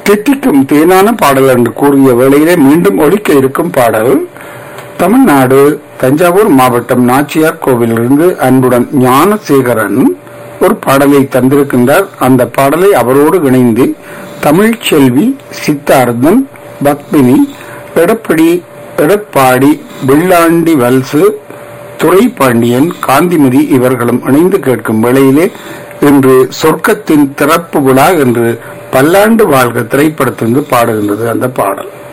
தித்திக்கும் தேனான பாடல் என்று கூறிய வேளையிலே மீண்டும் ஒலிக்க இருக்கும் பாடல் தமிழ்நாடு தஞ்சாவூர் மாவட்டம் நாச்சியார் கோவிலிருந்து அன்புடன் ஞானசேகரன் ஒரு பாடலை தந்திருக்கின்றார் அந்த பாடலை அவரோடு இணைந்து தமிழ் செல்வி சித்தார்த்தன் பத்மினி எடப்படி எடப்பாடி வெள்ளாண்டி வல்சு துரை பாண்டியன் காந்திமதி இவர்களும் இணைந்து கேட்கும் வேளையிலே இன்று சொர்க்கத்தின் திறப்பு விழா என்று பல்லாண்டு வாழ்க திரைப்படத்திலிருந்து பாடுகின்றது அந்த பாடல்